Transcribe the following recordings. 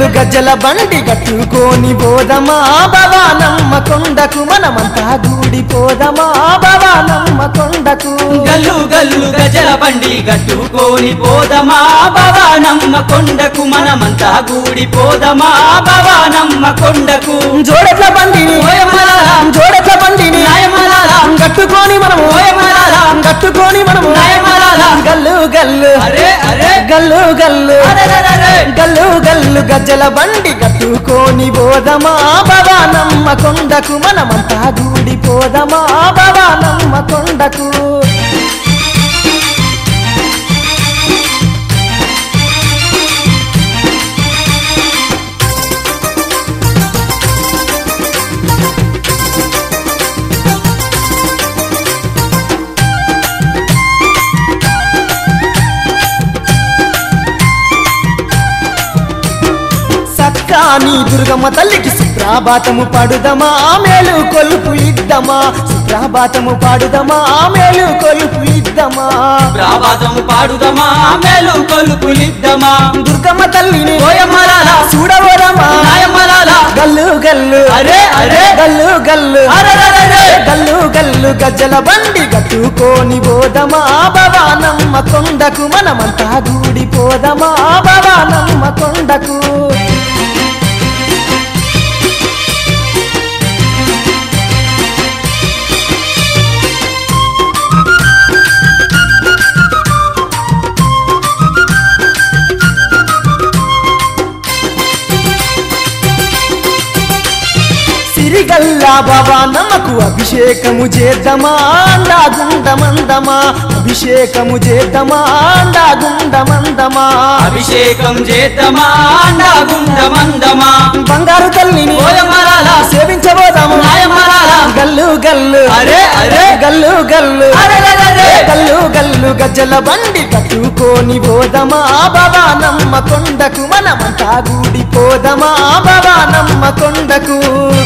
గల్లు గజ్జల బండి కట్టుకొని పోదమా భవానమ్మ కొండకు మనమంతా గూడి పోదమా భవానమ్మ కొండకు గల్లు గల్లు గజల బండి గట్టుకొని పోదమా భవానమ్మ కొండకు మనమంతా గూడి పోదమా భవానమ్మ కొండకు జోడెట్ల బండిని ఓయమ్మలారా, జోడెట్ల బండిని నాయమ్మలారా, కట్టుకొని మనము ఓయమ్మలారా, కట్టుకొని మనము నాయమ్మలారా, గల్లు గల్లు అరే అరే గల్లు గల్లు అరెరెరెరె. గల్లు గల్లు గజ్జల బండి కట్టుకొని పోదమా భవానమ్మ కొండకు మనమంతా గూడి పోదమా భవానమ్మ కొండకు సక్కాని దుర్గమ్మ తల్లికి సుప్రాభాతము పాడుదమా మేలు కొలుపు ఇద్దమా సుప్రాభాతము పాడుదమా మేలు కొలుపు ఇద్దమా ప్రావాదము పాడుదమా మేలు కొలుపులిద్దమా దుర్గమ్మ తల్లిని ఓయమ్మలారా, చూడవరమా నాయమ్మలారా, గల్లు గల్లు అరే అరే గల్లు గల్లు అరెరెరెరె. గల్లు గల్లు గజ్జల బండి కట్టుకొని పోదమా భవానమ్మ కొండకు మనమంతా గూడి పోదమా భవానమ్మ కొండకు సిరిగల్లా భవానమ్మకు అభిషేకము చేద్దామా అండా గుండమందమా అభిషేకము చేద్దామా అండా గుండమందమా అభిషేకం చేద్దామా అండాగుండమందమా బంగారు తల్లిని ఓయమ్మలారా, సేవించబోదాము నాయమ్మలారా, గల్లు గల్లు అరే అరే గల్లు గల్లు అరెరెరెరె. గల్లు గల్లు గజ్జల బండి కట్టుకొని పోదమా భవానమ్మ కొండకు మనమంతా గూడి పోదమా భవానమ్మ కొండకు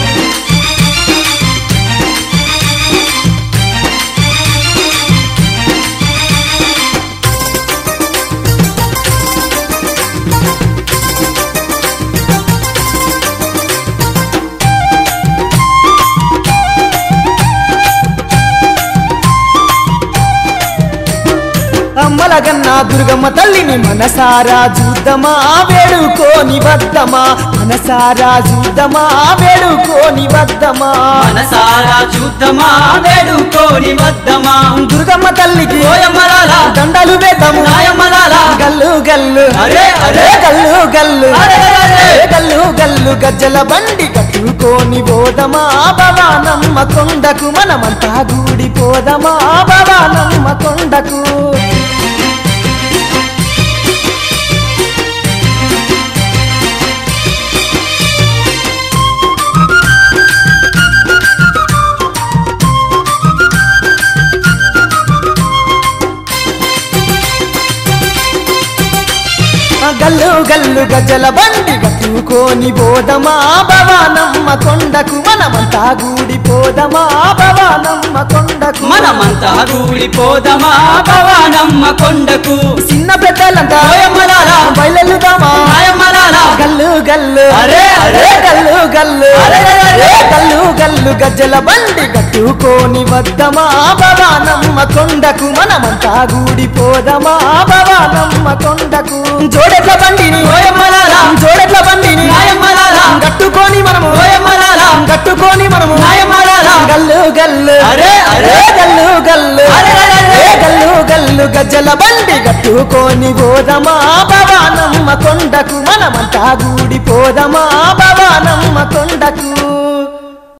అమ్మలగన్న దుర్గమ్మ తల్లిని మనసారా చూద్దామా వేడుకోని వద్దమా మనసారా చూద్దామా వేడుకోని వద్దమా మనసారా చూద్దామా వేడుకోని వద్దమా దుర్గమ్మ తల్లికి ఓయమ్మలారా, దండలు వేద్దాము నాయమ్మలారా, గల్లు గల్లు అరే అరే గల్లు గల్లు అరెరెరెరె. గల్లు గల్లు గజ్జల బండి కట్టుకొని పోదమా భవానమ్మ కొండకు మనమంతా గూడి పోదమా భవానమ్మ కొండకు గల్లు గల్లు గజ్జల బండి కట్టుకొని పోదమా భవానమ్మ కొండకు మనమంతా గూడి పోదమా భవానమ్మ కొండకు మనమంతా గూడిపోదమా భవానమ్మ కొండకు చిన్న పెద్దలంతా ఓయమ్మలారా, బయలుదామా నాయమ్మలారా, గల్లు గల్లు అరే, అరే. గల్లు గల్లు అరెరెరెరె. గల్లు గల్లు గజ్జల బండి కట్టుకొని వద్దమా భవానమ్మ కొండకు మనమంతా గూడి పోదమా భవానమ్మ కొండకు జోడెట్ల బండిని ఓయమ్మలారా, జోడెట్ల బండిని నాయమ్మలారా, కట్టుకొని మనము ఓయమ్మలారా, కట్టుకొని మనము నాయమ్మలారా, గల్లు గల్లు అరే, అరే. గల్లు గల్లు అరెరెరెరె. గల్లు గల్లు గజ్జల బండి కట్టుకొని పోదమా భవానమ్మ కొండకు మనమంతా గూడి పోదమా భవానమ్మ కొండకు